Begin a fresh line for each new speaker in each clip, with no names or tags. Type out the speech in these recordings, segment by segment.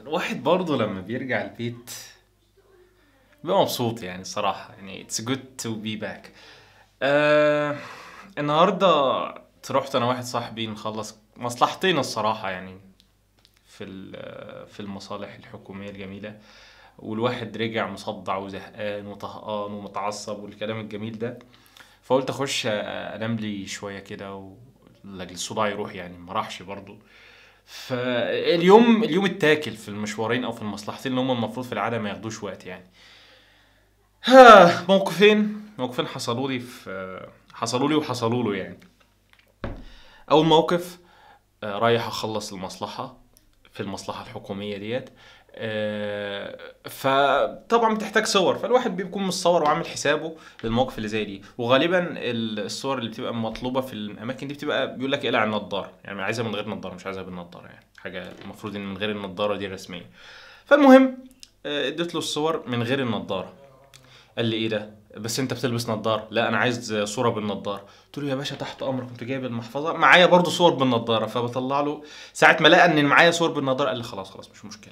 الواحد برضه لما بيرجع البيت بيبقى مبسوط يعني الصراحة يعني it's good to be back آه النهاردة رحت أنا واحد صاحبي نخلص مصلحتين الصراحة يعني في ال- في المصالح الحكومية الجميلة والواحد رجع مصدع وزهقان وطهقان ومتعصب والكلام الجميل ده فقلت اخش انام لي شويه كده و- لاجل الصداع يروح يعني ما راحش برضه فاليوم اليوم اتاكل في المشوارين او في المصلحتين اللي هم المفروض في العاده ما ياخدوش وقت يعني ها موقفين موقفين حصلوا لي في حصلوا لي وحصلوا له يعني اول موقف آه، رايح اخلص المصلحه في المصلحه الحكوميه ديت آه، فطبعا بتحتاج صور فالواحد بيكون متصور وعامل حسابه للمواقف اللي زي دي وغالبا الصور اللي بتبقى مطلوبه في الاماكن دي بتبقى بيقول لك اقلع النضاره يعني عايزها من غير نضاره مش عايزها بالنضاره يعني حاجه المفروض ان من غير النضاره دي رسميه فالمهم آه، اديت له الصور من غير النضاره قال لي ايه ده بس انت بتلبس نظاره لا انا عايز صوره بالنضاره قلت له يا باشا تحت امرك كنت جايب المحفظه معايا برضو صور بالنضاره فبطلع له ساعه ما لقى ان معايا صور بالنضاره قال لي خلاص خلاص مش مشكله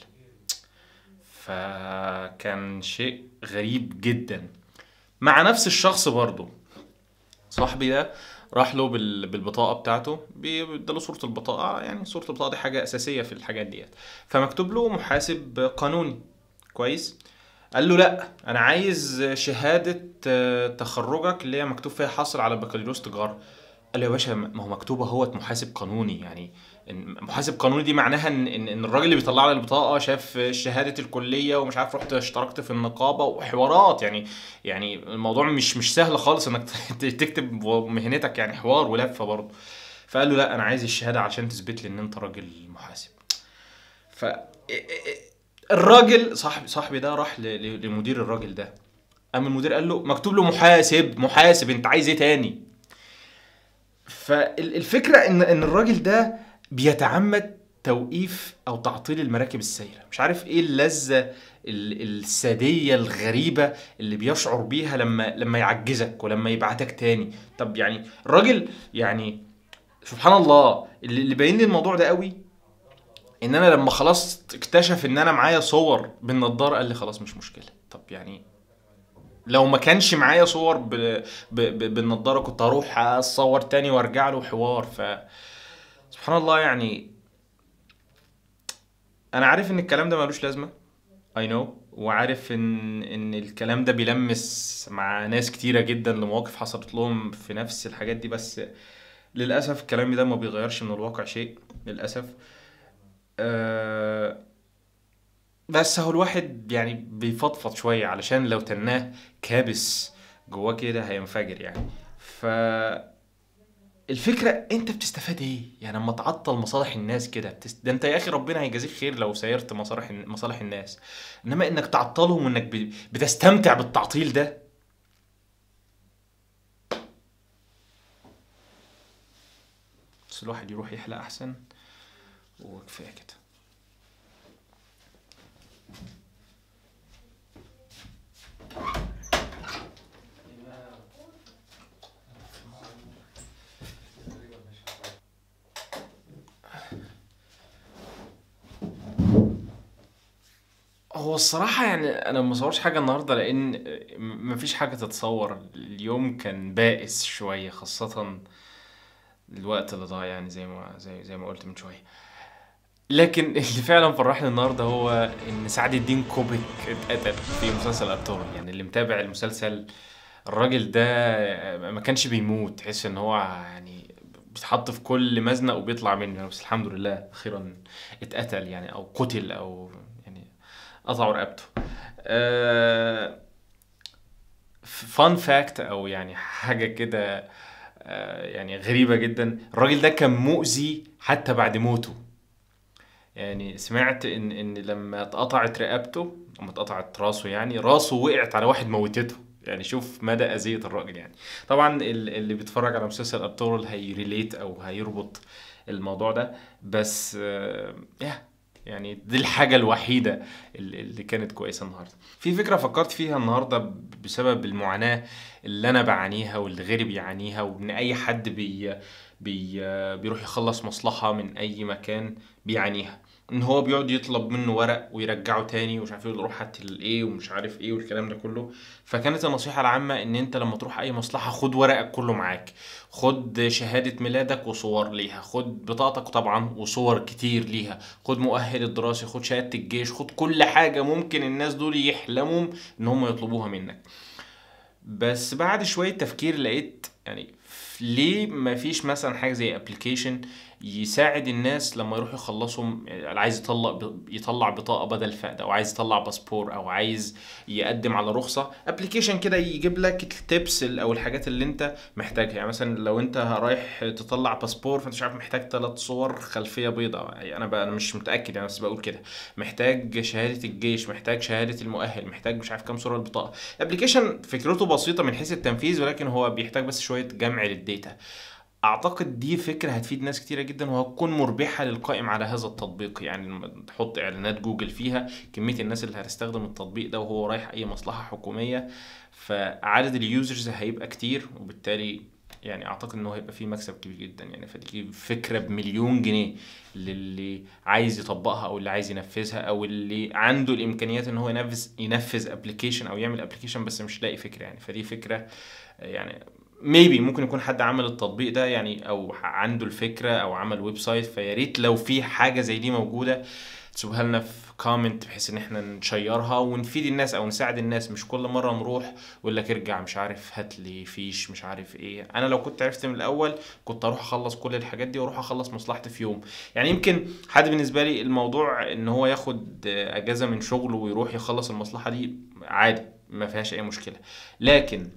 فكان شيء غريب جدا مع نفس الشخص برضو صاحبي ده راح له بال- بالبطاقه بتاعته بيداله صوره البطاقه يعني صوره البطاقه دي حاجه اساسيه في الحاجات ديت فمكتوب له محاسب قانوني كويس قال له لا انا عايز شهاده آه، تخرجك اللي هي مكتوب فيها حاصل على بكالوريوس تجاره قال له يا باشا ما هو مكتوبه هو محاسب قانوني يعني إن محاسب قانوني دي معناها ان ان إن الراجل اللي بيطلع لي البطاقه شاف شهاده الكليه ومش عارف رحت اشتركت في النقابه وحوارات يعني يعني الموضوع مش مش سهل خالص انك تكتب مهنتك يعني حوار ولفه برضه فقال له لا انا عايز الشهاده عشان تثبت لي ان انت راجل محاسب ف الراجل صاحبي صاحبي ده راح ل- ل- لمدير الراجل ده قام المدير قال له مكتوب له محاسب محاسب انت عايز ايه تاني فالفكره ان ان الراجل ده بيتعمد توقيف او تعطيل المراكب السايره مش عارف ايه اللذه ال- الساديه الغريبه اللي بيشعر بيها لما لما يعجزك ولما يبعتك تاني طب يعني الراجل يعني سبحان الله اللي اللي باين لي الموضوع ده قوي ان انا لما خلاص اكتشف ان انا معايا صور بالنضاره قال لي خلاص مش مشكله طب يعني لو ما كانش معايا صور ب... ب... ب... بالنضاره كنت هروح اصور تاني وارجع له حوار ف سبحان الله يعني انا عارف ان الكلام ده ملوش لازمه اي نو وعارف ان ان الكلام ده بيلمس مع ناس كتيره جدا لمواقف حصلت لهم في نفس الحاجات دي بس للاسف كلامي ده ما بيغيرش من الواقع شيء للاسف أه بس هو الواحد يعني بيفضفض شوية علشان لو تناه كابس جواه كده هينفجر يعني ف الفكرة انت بتستفاد ايه؟ يعني لما تعطل مصالح الناس كده بتست... ده انت يا اخي ربنا هيجازيك خير لو سيرت مصالح مصالح الناس انما انك تعطلهم وانك ب... بتستمتع بالتعطيل ده بس الواحد يروح يحلق احسن وكفايه كده هو الصراحة يعني أنا ما صورش حاجة النهاردة لأن م- مفيش حاجة تتصور اليوم كان بائس شوية خاصة الوقت اللي ضاع يعني زي ما زي زي ما قلت من شوية لكن اللي فعلا فرحني النهارده هو ان سعد الدين كوبك اتقتل في مسلسل ارطغرل يعني اللي متابع المسلسل الراجل ده ما كانش بيموت تحس ان هو يعني بيتحط في كل مزنق وبيطلع منه بس الحمد لله اخيرا اتقتل يعني او قتل او يعني قطعوا رقبته آه فان فاكت او يعني حاجه كده آه، يعني غريبه جدا الراجل ده كان مؤذي حتى بعد موته يعني سمعت ان ان لما اتقطعت رقبته لما اتقطعت راسه يعني راسه وقعت على واحد موتته يعني شوف مدى اذية الراجل يعني طبعا ال- اللي بيتفرج على مسلسل ارطغرل هيريليت او هيربط الموضوع ده بس آه، يا يعني دي الحاجة الوحيدة اللي اللي كانت كويسة النهاردة في فكرة فكرت فيها النهاردة بسبب المعاناة اللي أنا بعانيها واللي غيري بيعانيها وإن أي حد بي بي بيروح يخلص مصلحة من أي مكان بيعانيها ان هو بيقعد يطلب منه ورق ويرجعه تاني ومش عارف ايه روح هات الايه ومش عارف ايه والكلام ده كله فكانت النصيحه العامه ان انت لما تروح اي مصلحه خد ورقك كله معاك خد شهاده ميلادك وصور ليها خد بطاقتك طبعا وصور كتير ليها خد مؤهل الدراسي خد شهاده الجيش خد كل حاجه ممكن الناس دول يحلموا ان هم يطلبوها منك بس بعد شويه تفكير لقيت يعني ليه ما فيش مثلا حاجه زي ابلكيشن يساعد الناس لما يروحوا يخلصوا اللي عايز يطلع يطلع بطاقه بدل فقد او عايز يطلع باسبور او عايز يقدم على رخصه ابلكيشن كده يجيب لك التبس او الحاجات اللي انت محتاجها يعني مثلا لو انت رايح تطلع باسبور فانت مش عارف محتاج ثلاث صور خلفيه بيضاء يعني انا بقى انا مش متاكد يعني بس بقول كده محتاج شهاده الجيش محتاج شهاده المؤهل محتاج مش عارف كام صوره البطاقه ابلكيشن فكرته بسيطه من حيث التنفيذ ولكن هو بيحتاج بس شويه جمع للديتا اعتقد دي فكره هتفيد ناس كتيره جدا وهتكون مربحه للقائم على هذا التطبيق يعني تحط اعلانات جوجل فيها كميه الناس اللي هتستخدم التطبيق ده وهو رايح اي مصلحه حكوميه فعدد اليوزرز هيبقى كتير وبالتالي يعني اعتقد انه هيبقى فيه مكسب كبير جدا يعني فدي فكره بمليون جنيه للي عايز يطبقها او اللي عايز ينفذها او اللي عنده الامكانيات ان هو ينفذ ينفذ ابلكيشن او يعمل ابلكيشن بس مش لاقي فكره يعني فدي فكره يعني ميبي ممكن يكون حد عمل التطبيق ده يعني او عنده الفكره او عمل ويب سايت فيا ريت لو في حاجه زي دي موجوده تسيبوها لنا في كومنت بحيث ان احنا نشيرها ونفيد الناس او نساعد الناس مش كل مره نروح ويقول لك ارجع مش عارف هات لي فيش مش عارف ايه انا لو كنت عرفت من الاول كنت اروح اخلص كل الحاجات دي واروح اخلص مصلحتي في يوم يعني يمكن حد بالنسبه لي الموضوع ان هو ياخد اجازه من شغله ويروح يخلص المصلحه دي عادي ما فيهاش اي مشكله لكن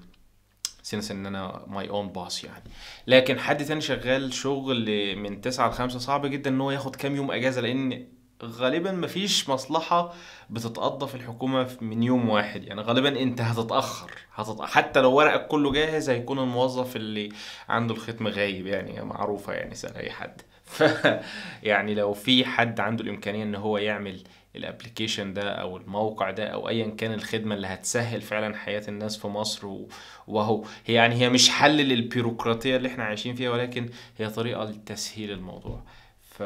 سينس ان انا ماي اون باس يعني لكن حد تاني شغال شغل من 9 ل 5 صعب جدا ان هو ياخد كام يوم اجازه لان غالبا مفيش مصلحة بتتقضى في الحكومة من يوم واحد يعني غالبا انت هتتأخر هتتأخر. حتى لو ورقك كله جاهز هيكون الموظف اللي عنده الختم غايب يعني معروفة يعني سأل اي حد ف يعني لو في حد عنده الامكانية ان هو يعمل الابلكيشن ده او الموقع ده او ايا كان الخدمه اللي هتسهل فعلا حياه الناس في مصر وهو هي يعني هي مش حل للبيروقراطيه اللي احنا عايشين فيها ولكن هي طريقه لتسهيل الموضوع ف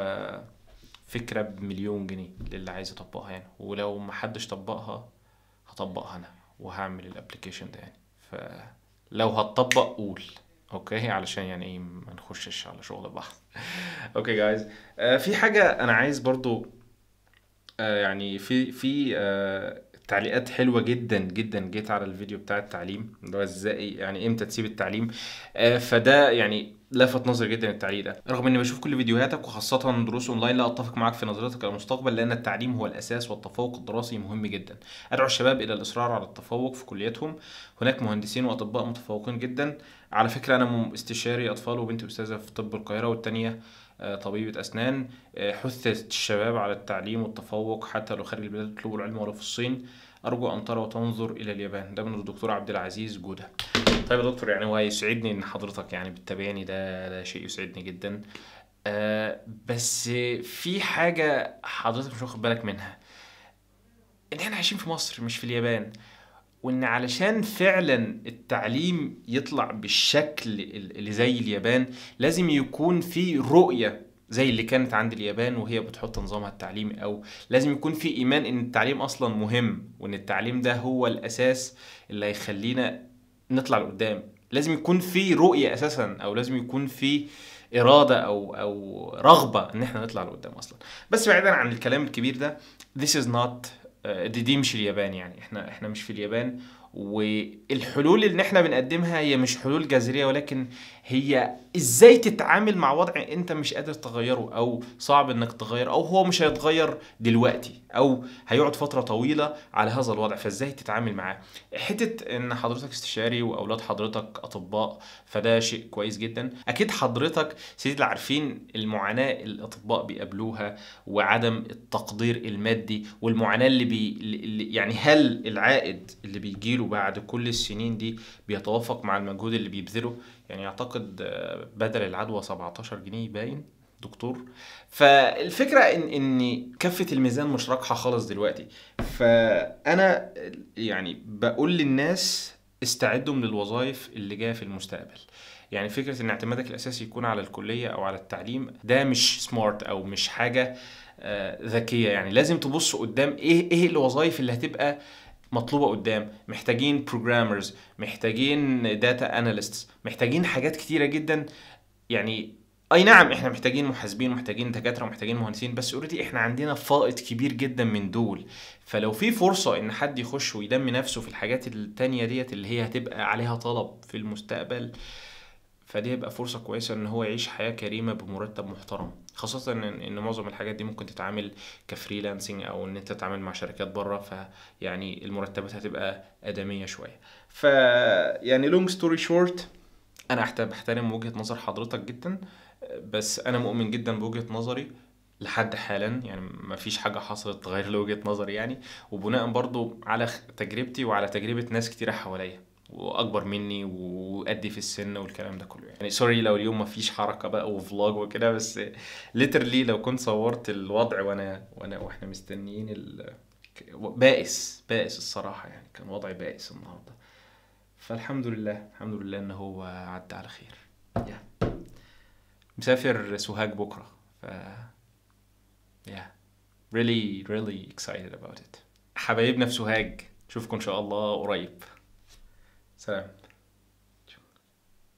فكره بمليون جنيه للي عايز يطبقها يعني ولو ما حدش طبقها هطبقها انا وهعمل الابلكيشن ده يعني فلو هتطبق قول اوكي علشان يعني ايه ما نخشش على شغل بعض اوكي جايز في حاجه انا عايز برضو آه يعني في في آه تعليقات حلوه جدا جدا جيت على الفيديو بتاع التعليم اللي هو ازاي يعني امتى تسيب التعليم آه فده يعني لفت نظري جدا التعليق ده رغم اني بشوف كل فيديوهاتك وخاصه دروس اونلاين لا اتفق معك في نظرتك للمستقبل لان التعليم هو الاساس والتفوق الدراسي مهم جدا ادعو الشباب الى الاصرار على التفوق في كليتهم هناك مهندسين واطباء متفوقين جدا على فكره انا استشاري اطفال وبنتي استاذه في طب القاهره والتانيه طبيبة أسنان حثت الشباب على التعليم والتفوق حتى لو خارج البلاد يطلبوا العلم ولو في الصين أرجو أن ترى وتنظر إلى اليابان ده من الدكتور عبد العزيز جودة طيب يا دكتور يعني هو يسعدني إن حضرتك يعني بتتابعني ده ده شيء يسعدني جدا أه بس في حاجة حضرتك مش واخد بالك منها إن إحنا عايشين في مصر مش في اليابان وان علشان فعلا التعليم يطلع بالشكل اللي زي اليابان لازم يكون في رؤية زي اللي كانت عند اليابان وهي بتحط نظامها التعليمي او لازم يكون في ايمان ان التعليم اصلا مهم وان التعليم ده هو الاساس اللي هيخلينا نطلع لقدام لازم يكون في رؤية اساسا او لازم يكون في اراده او او رغبه ان احنا نطلع لقدام اصلا بس بعيدا عن الكلام الكبير ده this is not دي, دي مش اليابان يعني احنا احنا مش في اليابان والحلول اللي احنا بنقدمها هي مش حلول جذريه ولكن هي ازاي تتعامل مع وضع انت مش قادر تغيره او صعب انك تغير او هو مش هيتغير دلوقتي او هيقعد فتره طويله على هذا الوضع فازاي تتعامل معاه حته ان حضرتك استشاري واولاد حضرتك اطباء فده شيء كويس جدا اكيد حضرتك سيدي اللي عارفين المعاناه الاطباء بيقابلوها وعدم التقدير المادي والمعاناه اللي بي اللي يعني هل العائد اللي بيجيله بعد كل السنين دي بيتوافق مع المجهود اللي بيبذله يعني اعتقد بدل العدوى 17 جنيه باين دكتور فالفكره ان ان كفه الميزان مش راكحه خالص دلوقتي فانا يعني بقول للناس استعدوا من الوظائف اللي جايه في المستقبل يعني فكره ان اعتمادك الاساسي يكون على الكليه او على التعليم ده مش سمارت او مش حاجه آه، ذكيه يعني لازم تبص قدام ايه ايه الوظائف اللي هتبقى مطلوبه قدام محتاجين بروجرامرز محتاجين داتا اناليستس محتاجين حاجات كتيره جدا يعني اي نعم احنا محتاجين محاسبين محتاجين دكاتره محتاجين مهندسين بس اوريدي احنا عندنا فائض كبير جدا من دول فلو في فرصه ان حد يخش ويدمي نفسه في الحاجات التانية ديت اللي هي هتبقى عليها طلب في المستقبل فدي هيبقى فرصة كويسة ان هو يعيش حياة كريمة بمرتب محترم خاصة ان, إن معظم الحاجات دي ممكن تتعامل كفريلانسنج او ان انت تتعامل مع شركات بره فيعني المرتبات هتبقى آدمية شوية ف يعني لونج ستوري شورت انا أحت- بحترم وجهة نظر حضرتك جدا بس انا مؤمن جدا بوجهة نظري لحد حالا يعني ما فيش حاجة حصلت تغير لي وجهة نظري يعني وبناء برضو على خ- تجربتي وعلى تجربة ناس كتيرة حواليا واكبر مني وقدي في السن والكلام ده كله يعني سوري لو اليوم ما فيش حركة بقى وفلوج وكده بس ليترلي لو كنت صورت الوضع وانا وانا واحنا مستنيين ال بائس بائس الصراحة يعني كان وضعي بائس النهاردة فالحمد لله الحمد لله ان هو عدى على خير yeah. مسافر سوهاج بكرة ف yeah really really excited about it حبايبنا في سوهاج اشوفكم ان شاء الله قريب سلام